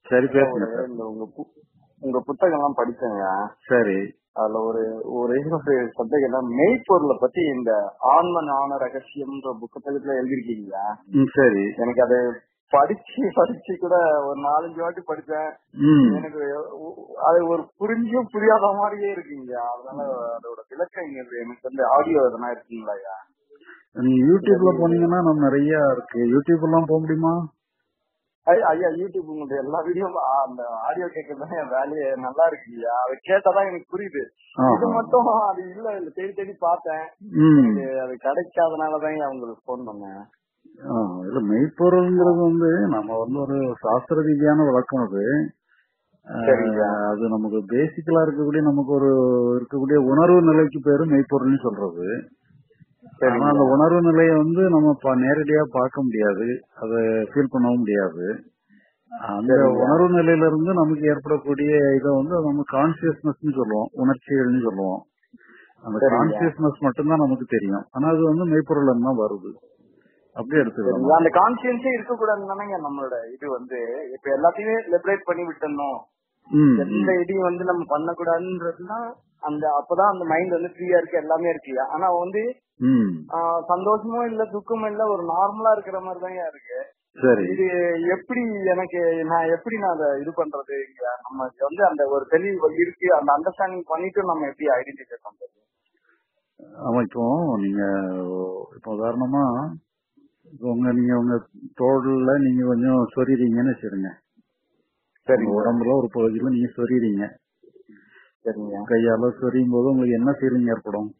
சரி பேசுங்க ஒரு சார் இந்த உங்க பு- உங்க புத்தகம் எல்லாம் படிச்சேங்க சரி அதுல ஒரு ஒரே ஒரு சப்ஜெக்ட் என்ன மெய்ப்பொருளை பத்தி இந்த ஆன்ம ஞான ரகசியம்ன்ற புத்தகத்துல எழுதிருக்கீங்க ம் சரி எனக்கு அது படிச்சு படிச்சு கூட ஒரு நாலஞ்சு வாட்டி படிச்சேன் ம் எனக்கு ஒ- அது ஒரு புரிஞ்சும் புரியாத மாதிரியே இருக்குங்க அதனால அதோட விளக்கம் இங்க இருக்கு. எனக்கு வந்து ஆடியோ எதனா இருக்குங்களா ஐயா நீங்க யூடியூப்ல போனீங்கன்னா நம்ம நிறைய இருக்கு யூடியூப் எல்லாம் போக முடியுமா ஐ- ஐயா யூடியூப் உங்களுடைய எல்லா வீடியோ அந்த ஆடியோ கேட்கறது என் வேலையே நல்லா இருக்குங்கய்யா அது கேட்டாதான் எனக்கு புரியுது ஆஹா. இது மட்டும் அது இல்ல இல்ல தேடி தேடி பார்த்தேன் ம் எனக்கு அது கிடைக்காதனாலதான் உங்களுக்கு போன் பண்ணேன் ஆ, இல்ல மெய்ப்பொருள்ங்கிறது வந்து நம்ம வந்து ஒரு சாஸ்திர ரீதியான விளக்கம் அது ஆ, சரிங்க. அது நமக்கு பேசிக்கலா இருக்கக்கூடிய நமக்கு ஒரு இருக்கக்கூடிய உணர்வு நிலைக்கு பேரு மெய்ப்பொருள்னு சொல்றது ஆனா அந்த சரிங்க உணர்வு நிலையை வந்து நம்ம பா- நேரடியா பார்க்க முடியாது அதை ஃபீல் பண்ணவும் முடியாது அந்த சரிங்க. உணர்வு நிலையில இருந்து நமக்கு ஏற்படக்கூடிய இதை வந்து நம்ம கான்சியஸ்னஸ் சொல்லுவோம் உணர்ச்சிகள்னு சொல்லுவோம் அந்த சரிங்க. கான்சியஸ்னஸ் மட்டும்தான் நமக்கு தெரியும் ஆனா அது வந்து மெய்ப்பொருள் தான் வருது அப்படி சரிங்க எடுத்துக்கலாம் அந்த கான்சியன்ஸே இருக்க கூடாதுன்னு தானேங்க நம்மளோட இது வந்து இப்ப எல்லாத்தையுமே லிபரேட் பண்ணி விட்டுறணும் ம், எந்த இதையும் வந்து நம்ம பண்ணக்கூடாதுன்றதுனா அந்த அப்பதான் அந்த மைண்ட் வந்து ஃப்ரீயா இருக்கு எல்லாமே இருக்கு ஆனா வந்து ம், ஆஹ் சந்தோஷமும் இல்ல துக்கமும் இல்ல ஒரு நார்மலா இருக்கிற மாதிரி தாங்க இருக்கு சரி இது எப்படி எனக்கு நான் எப்படி நான் அதை இது பண்றது இங்க நமக்கு வந்து அந்த ஒரு தெளிவு இருக்கு அந்த அண்டர்ஸ்டாண்டிங் பண்ணிட்டு நம்ம எப்படி ஐடென்டிஃபை பண்றது ஆமா இப்போ நீங்க இப்போ உதாரணமா இப்போ உங்க நீங்க உங்க தோல்ல நீங்க கொஞ்சம் சொறிறீங்கன்னு வச்சிருங்க சரிங்க. உங்க உடம்புல ஒரு பகுதியில நீங்க சொறிறீங்க சரிங்க கையால சொரியும் போது உங்களுக்கு என்ன ஃபீலிங் ஏற்படும்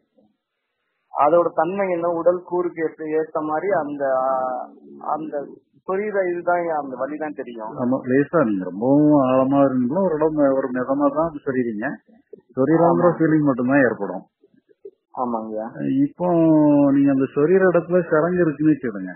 அதோட தன்மை என்ன உடல் கூறுக்கு எப்படி ஏத்த மாதிரி அந்த ஆஹ், அந்த புரியுற இதுதான் அந்த வழிதான் தெரியும் ஆமா லேசா நீங்க ரொம்பவும் ஆழமா இருந்தீங்களோ ஒரு இடம் ஒரு மிதமா தான் சொறிறீங்க சொறிறாங்கிற ஆமா. ஃபீலிங் மட்டும்தான் ஏற்படும் ஆமாங்க இப்போ நீங்க அந்த சொறிற இடத்துல சரங்கு இருக்குன்னு வச்சுடுங்க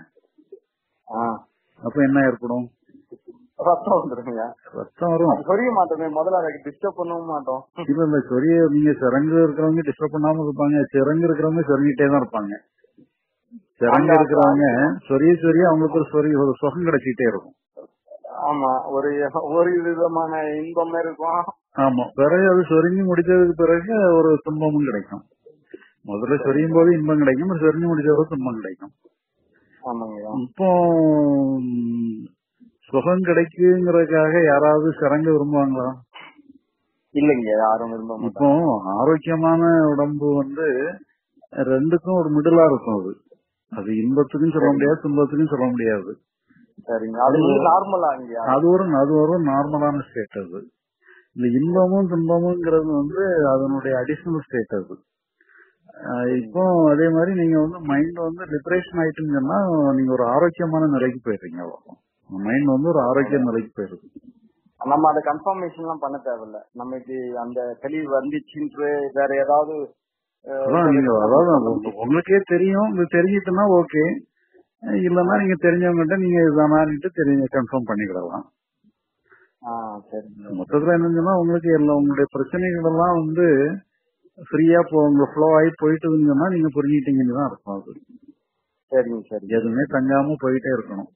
ஆஹ் அப்ப என்ன ஏற்படும் ரத்தம் வந்துருங்க ரத்தம் வரும் அது சொரிய மாட்டோமே முதல்ல அதை டிஸ்டர்ப் பண்ணவும் மாட்டோம் இல்ல இல்ல சொரிய நீங்க சிறங்கு இருக்கிறவங்க டிஸ்டர்ப் பண்ணாம இருப்பாங்க சிறங்கு இருக்கிறவங்க சொருங்கிட்டே தான் இருப்பாங்க சிறங்கு அங்க இருக்கிறவங்க சொரிய சொரிய அவங்களுக்கு ஒரு சொரி ஒரு சுகம் கிடைச்சிட்டே இருக்கும் ஆமா ஒரு ஒரு விதமான இன்பம் இருக்கும் ஆமா பிறகு அது சொரிஞ்சு முடிச்சதுக்கு பிறகு ஒரு துன்பமும் கிடைக்கும் முதல்ல சொரியும் போது இன்பம் கிடைக்கும் அப்புறம் சொரிஞ்சு முடிச்ச பிறகு துன்பம் கிடைக்கும் ஆமாங்க இப்போ ம், சுகம் கிடைக்குங்கிறதுக்காக யாராவது சிறங்க விரும்புவாங்களா இல்லைங்க யாரும் விரும்ப இப்போ மாட்டாங்க ஆரோக்கியமான உடம்பு வந்து ரெண்டுக்கும் ஒரு மிடிலா இருக்கும் அது அது இன்பத்துக்கும் சொல்ல முடியாது துன்பத்துக்கும் சொல்ல முடியாது சரிங்க அது வந்து நார்மலா இங்க அது ஒரு அது ஒரு நார்மலான ஸ்டேட் அது இந்த இன்பமும் துன்பமுங்கிறது வந்து அதனுடைய அடிஷனல் ஸ்டேட் அது ஆஹ் இப்போ அதே மாதிரி நீங்க வந்து மைண்ட் வந்து லிபரேஷன் ஆயிட்டுன்னு சொன்னா நீங்க ஒரு ஆரோக்கியமான நிலைக்கு போயிடுறீங்க மைண்ட் வந்து ஒரு ஆரோக்கிய நிலைக்கு போயிடுது நம்ம அதை கன்ஃபர்மேஷன் எல்லாம் பண்ண தேவையில்ல நமக்கு அந்த தெளிவு வந்துச்சுன்று வேற ஏதாவது அஹ், அதான் நீங்க அதாவது உங்க- உங்களுக்கே தெரியும் இது தெரிஞ்சிட்டுனா ஓகே இல்லன்னா நீங்க தெரிஞ்சவங்ககிட்ட நீங்க இதுதானான்ட்டு தெரிஞ்ச கன்ஃபார்ம் பண்ணிக்கிடலாம் ஆ சரிங்க மொத்தத்துல என்னன்னா உங்களுக்கு எல்லா உங்களுடைய பிரச்சனைகள் எல்லாம் வந்து ஃப்ரீயா போ உங்க ஃப்ளோ ஆகி போயிட்டுதுன்னு சொன்னா நீங்க புரிஞ்சுட்டீங்கன்னு தான் அர்த்தம் அது சரிங்க சரிங்க எதுவுமே தங்காம போயிட்டே இருக்கணும்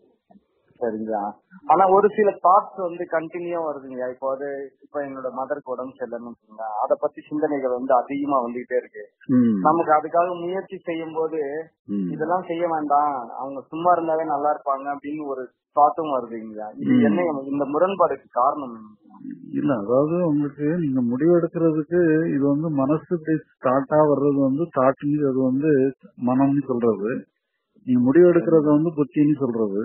சரிங்க ஆனா ஒரு சில தாட்ஸ் வந்து கண்டினியூ வருதுங்க இப்போ அது இப்ப என்னோட மதருக்கு உடம்பு சரியில்லைன்னு வச்சுக்கோங்க அதை பத்தி சிந்தனைகள் வந்து அதிகமா வந்துகிட்டே இருக்கு ம், நமக்கு அதுக்காக முயற்சி செய்யும் போது ம். இதெல்லாம் செய்ய வேண்டாம் அவங்க சும்மா இருந்தாலே நல்லா இருப்பாங்க அப்படின்னு ஒரு தாட்டும் வருதுங்க இது ம். என்ன இந்த முரண்பாடுக்கு காரணம் என்ன? இல்ல அதாவது உங்களுக்கு நீங்க முடிவு எடுக்கிறதுக்கு இது வந்து மனசு இப்படி ஸ்டார்ட்டா வர்றது வந்து தாட்டுன்னு அது வந்து மனம்னு சொல்றது நீங்க முடிவு எடுக்கிறது வந்து புத்தின்னு சொல்றது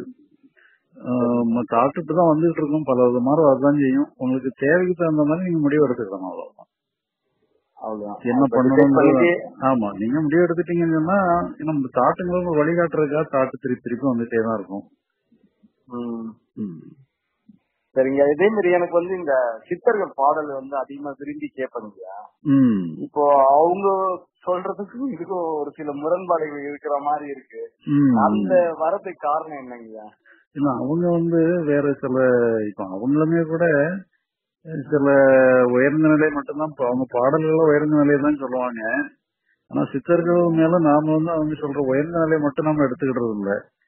தாட்டுட்டு தான் வந்துட்டு இருக்கும் பல விதமான வரதான் செய்யும் உங்களுக்கு தேவைக்கு தகுந்த மாதிரி நீங்க முடிவு எடுத்துக்கலாம் அவ்வளவுதான் அவ்வளவுதான் என்ன அப்ப decide பண்ணணும் பண்ணிட்டு, ஆமா நீங்க முடிவு எடுத்துட்டீங்கன்னு சொன்னா நம்ம தாட்டுங்களுக்கு வழிகாட்டுறதுக்காக தாட்டு திருப்பி திருப்பி வந்துட்டே தான் இருக்கும் ம். ம். சரிங்க இதே மாதிரி எனக்கு வந்து இந்த சித்தர்கள் பாடல் வந்து அதிகமா விரும்பி கேட்பேங்க ம். இப்போ அவங்க சொல்றதுக்கும் இதுக்கும் ஒரு சில முரண்பாடுகள் இருக்கிற மாதிரி இருக்கு ம். அந்த வரதுக்கு காரணம் என்னங்கய்யா இல்ல அவங்க வந்து வேற சில இப்ப அவங்களுமே கூட சில உயர்ந்த நிலை மட்டும்தான் இப்ப அவங்க பாடல்கள் உயர்ந்த நிலையை தான் சொல்லுவாங்க ஆனா சித்தர்கள் மேல நாம வந்து அவங்க சொல்ற உயர்ந்த நிலையை மட்டும் நம்ம எடுத்துக்கிட்டது இல்ல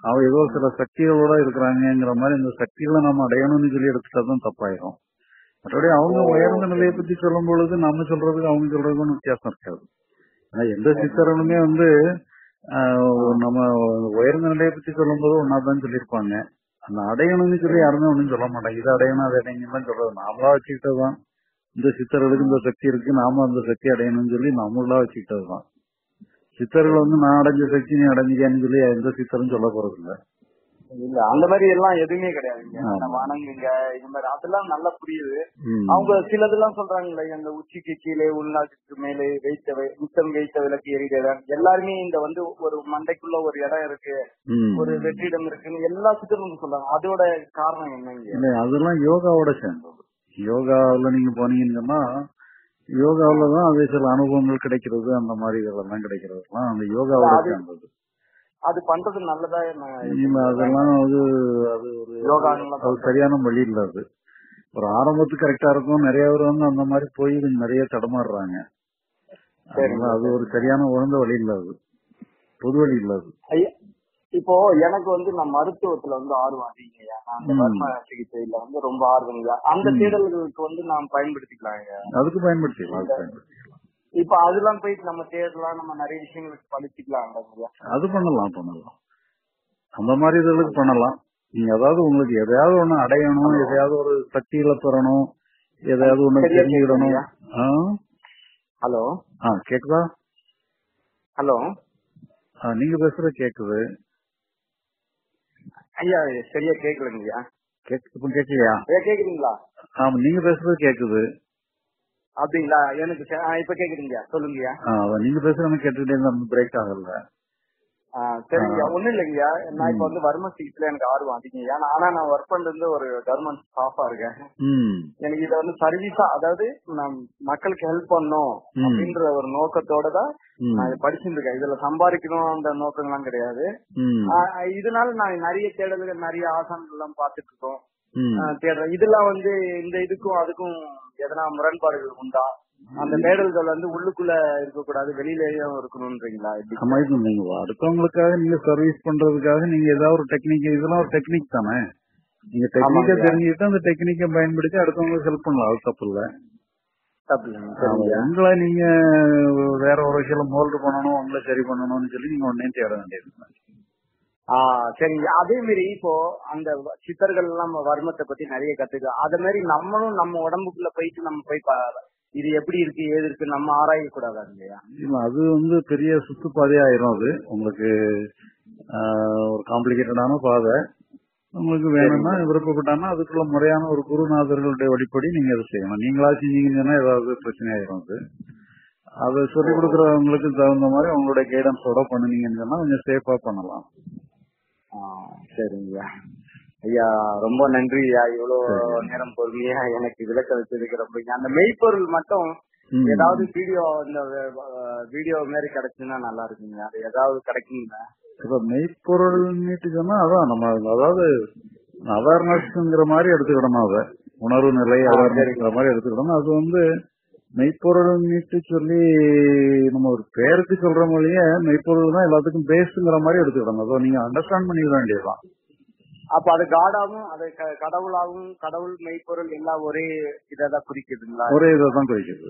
அவ ஏதோ சில சக்திகளோட இருக்கிறாங்கிற மாதிரி இந்த சக்திகளை நம்ம அடையணும்னு சொல்லி எடுத்துட்டா தான் தப்பாயிரும் மற்றபடி அவங்க உயர்ந்த நிலையை பத்தி சொல்லும் பொழுது நம்ம சொல்றதுக்கு அவங்க சொல்றதுக்கும் வித்தியாசம் இருக்காது ஆனா எந்த சித்தரனுமே வந்து ஆஹ், நம்ம உயர்ந்த நிலையை பத்தி சொல்லும் போது ஒன்னாதான் சொல்லியிருப்பாங்க அந்த அடையணும்னு சொல்லி யாருமே ஒண்ணும் சொல்ல மாட்டாங்க இது அடையணும் அது அடையணும் தான் சொல்றது நாமளா வச்சுக்கிட்டதுதான் இந்த சித்தர்களுக்கு இந்த சக்தி இருக்கு நாம அந்த சக்தி அடையணும்னு சொல்லி நம்மளா வச்சுக்கிட்டதுதான் சித்தர்கள் வந்து நான் அடைஞ்ச சக்தி நீ அடைஞ்சிக்கான்னு சொல்லி எந்த சித்தரும் சொல்ல போறது இல்ல இல்ல அந்த மாதிரி எல்லாம் எதுவுமே கிடையாதுங்க ஆமா. நம்ம வணங்குங்க இது மாதிரி அதெல்லாம் நல்லா புரியுது ம். அவங்க சிலதெல்லாம் சொல்றாங்களே அந்த உச்சிக்கு கீழே உள்நாட்டுக்கு மேலே வைத்த வை- மிச்சம் வைத்த விளக்கு எரிதவன் எல்லாருமே இந்த வந்து ஒரு மண்டைக்குள்ள ஒரு இடம் இருக்கு ம். ஒரு வெற்றிடம் இருக்குன்னு எல்லா சித்தரும் சொல்றாங்க அதோட காரணம் என்னங்க இல்ல அதெல்லாம் யோகாவோட சேர்ந்தது யோகாவுல நீங்க போனீங்கன்னா யோகாவுல தான் அதே சில அனுபவங்கள் கிடைக்கிறது அந்த மாதிரி இதெல்லாம் கிடைக்கிறதுலாம் அந்த யோகாவோட அது- சேர்ந்தது அது பண்றது நல்லதா நான் இல்ல அதெல்லாம் அது அது ஒரு யோகாங்கெல்லாம் அது சரியான வழி இல்ல அது ஒரு ஆரம்பத்துக்கு கரெக்டா இருக்கும் நிறைய பேர் வந்து அந்த மாதிரி போய் இது நிறைய தடமாறுறாங்க சரிங்க. அதனால அது ஒரு சரியான உகந்த வழி இல்ல அது பொது வழி இல்ல அது ஐயா, இப்போ எனக்கு வந்து நான் மருத்துவத்துல வந்து ஆர்வம் அதிகங்கய்யா நான் அந்த ம். வர்ம சிகிச்சையில வந்து ரொம்ப ஆர்வங்கய்யா அந்த ம். தேடல்களுக்கு வந்து நாம் பயன்படுத்திக்கலாம் ஐயா. அதுக்கு பயன்படுத்திக்கலாம் அதுக்கு பயன்படுத்திக்கலாம் இப்ப அதெல்லாம் போயிட்டு நம்ம தேடலாம் நம்ம நிறைய விஷயங்களுக்கு படிச்சுக்கலாம் ஐயா அது பண்ணலாம் பண்ணலாம் அந்த மாதிரி இதுகளுக்கு பண்ணலாம் நீங்க அதாவது உங்களுக்கு எதையாவது ஒண்ணு அடையணும் எதையாவது ஒரு சக்திகளை பெறணும் எதையாவது ஒண்ணு சரியா தெரிஞ்சுக்கிடணும் ஆ? ஹலோ ஆ கேக்குதா ஹலோ ஆ, நீங்க பேசுறது கேக்குது ஐயா சரியா கேட்கலங்கய்யா கேக்கு இப்ப கேக்கலையா ஐயா கேக்குதுங்களா ஆமா நீங்க பேசுறது கேக்குது அப்படிங்களா எனக்கு ச- ஆ, இப்ப கேக்குதுங்கய்யா சொல்லுங்கய்யா ஆ, அதான் நீங்க பேசுறது கேட்டுக்கிட்டே இருந்தா பிரேக் ஆகல ஆ, சரிங்கய்யா ஆ. ஒண்ணும் இல்லைங்கய்யா நான் இப்ப வந்து வர்ம சிகிச்சையில எனக்கு ஆர்வம் அதிகங்கய்யா நான் ஆனா நான் ஒர்க் பண்றது ஒரு கவர்மெண்ட் ஸ்டாஃபா இருக்கேன் ம் எனக்கு இத வந்து சர்வீஸா அதாவது நான் மக்களுக்கு ஹெல்ப் பண்ணும் ம். அப்படின்ற ஒரு நோக்கத்தோட தான் ம் நான் இதை படிச்சுட்டு இருக்கேன் இதுல சம்பாதிக்கணும் அந்த நோக்கம்லாம் கிடையாது ம் ஆஹ் இதனால நான் நிறைய தேடல்கள் நிறைய ஆசான்கள் எல்லாம் பாத்துட்டு இருக்கோம் ம் ஆஹ் தேடுறேன் இதெல்லாம் வந்து இந்த இதுக்கும் அதுக்கும் எதனா முரண்பாடுகள் உண்டா அந்த தேடல்கள் வந்து உள்ளுக்குள்ள இருக்கக்கூடாது வெளியிலேயும் இருக்கணும்ன்றீங்களா எப்படி ஆமா இது நீங்க அடுத்தவங்களுக்காக நீங்க சர்வீஸ் பண்றதுக்காக நீங்க ஏதாவது ஒரு டெக்னிக் இதெல்லாம் ஒரு டெக்னிக் தானே நீங்க டெக்னிக்க ஆமாங்க. தெரிஞ்சுக்கிட்டு அந்த டெக்னிக்கை பயன்படுத்தி அடுத்தவங்களுக்கு ஹெல்ப் பண்ணலாம் அது தப்பு இல்ல தப்பு இல்லைங்க ஆமா, சரிங்க உங்களை நீங்க வேற ஒரு விஷயம் மோல்டு பண்ணணும் உங்களை சரி பண்ணணும்னு சொல்லி நீங்க உடனே தேட வேண்டியது ஆஹ் சரிங்க அதே மாதிரி இப்போ அந்த வ- சித்தர்கள் எல்லாம் நம்ம வர்மத்தை பத்தி நிறைய கத்துக்க அதே மாதிரி நம்மளும் நம்ம உடம்புக்குள்ள போயிட்டு நம்ம போய் பா- இது எப்படி இருக்கு ஏது இருக்கு நம்ம ஆராய கூடாதா இல்லையா இல்ல, அது வந்து பெரிய சுத்துப்பாதை ஆயிரும் அது உங்களுக்கு ஆஹ், ஒரு காம்ப்ளிகேட்டடான பாதை உங்களுக்கு வேணும்னா விருப்பப்பட்டானா அதுக்குள்ள முறையான ஒரு குருநாதர்களுடைய வழிப்படி நீங்க அதை செய்யணும் நீங்களா செஞ்சீங்கன்னா ஏதாவது பிரச்சனை ஆயிரும் அது அதை சொல்லிக் கொடுக்கறவங்களுக்கு தகுந்த மாதிரி உங்களுடைய கைடன்ஸோட பண்ணுனீங்கன்னு சொன்னா கொஞ்சம் சேஃபா பண்ணலாம் ஆஹ் சரிங்க ஐயா ரொம்ப நன்றி ஐயா இவ்வளவு நேரம் பொறுமையா எனக்கு விளக்க வச்சதுக்கு ரொம்ப அந்த மெய்ப்பொருள் மட்டும் ம். ஏதாவது வீடியோ இந்த வீடியோ மாதிரி கிடைச்சுன்னா நல்லா இருக்குங்க அது ஏதாவது கிடைக்குங்க இப்ப மெய்ப்பொருள் நீட்டு சொன்னா அதான் நம்ம அதாவது அவேர்னஸ்ங்கிற மாதிரி எடுத்துக்கிடணும் அதை உணர்வு நிலை ஆ, அவேர்னஸ்ங்கிற மாதிரி எடுத்துக்கிடணும் அது வந்து மெய்ப்பொருள் நீட்டு சொல்லி நம்ம ஒரு பேருக்கு சொல்ற மொழியே மெய்ப்பொருள் தான் எல்லாத்துக்கும் பேஸுங்கிற மாதிரி எடுத்துக்கிடணும் அதோ நீங்க அண்டர்ஸ்டாண்ட் பண்ணிக்க வேண்டியதுதான் அப்ப அது காடாவும் அது க- கடவுளாகவும் கடவுள் மெய்ப்பொருள் எல்லாம் ஒரே இதான் குறிக்குதுங்களா ஒரே இதை தான் குறிக்கிறது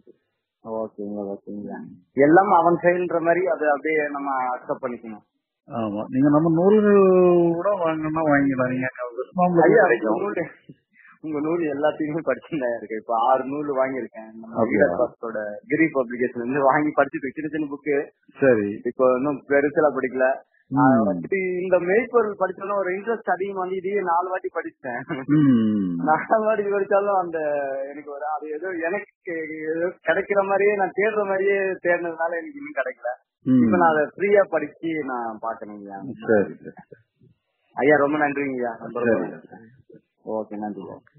ஓகேங்க ஓகேங்க எல்லாம் அவன் செயல்ன்ற மாதிரி அது அப்படியே நம்ம அக்செப்ட் பண்ணிக்கணும் ஆமா நீங்க நம்ம நூல்கள் கூட வாங்கணும்னா வாங்கிக்கலாம் நீங்க விஸ்வாமில் ஐயா உங்க கிடைக்கும் நூல் உங்க நூல் எல்லாத்தையுமே படிச்சுதான் இருக்கு இப்ப ஆறு நூல் வாங்கியிருக்கேன் நம்ம அப்படியா? ஈரப்பாசத்தோட கிரி பப்ளிகேஷன் இருந்து வாங்கி படிச்சுட்டு சின்ன சின்ன புக்கு சரி இப்போ இன்னும் பெருசுல படிக்கல ம். ஆஹ் இது இந்த மெய்ப்பொருள் படிச்சோன்னா ஒரு இன்ட்ரெஸ்ட் அதிகம் வந்து இதையே நாலு வாட்டி படிச்சிட்டேன் ம். நாலு வாட்டி படிச்சாலும் அந்த எனக்கு ஒரு அது ஏதோ எனக்கு ஏதோ கிடைக்கிற மாதிரியே நான் தேடுற மாதிரியே தேடினதுனால எனக்கு இன்னும் கிடைக்கல ம். இப்ப நான் அதை ஃப்ரீயா படிச்சு நான் பாக்கணுங்கய்யா சரி சரி ஐயா ரொம்ப நன்றிங்கய்யா ரொம்ப ரொம்ப சரி. நன்றி ஓகே நன்றி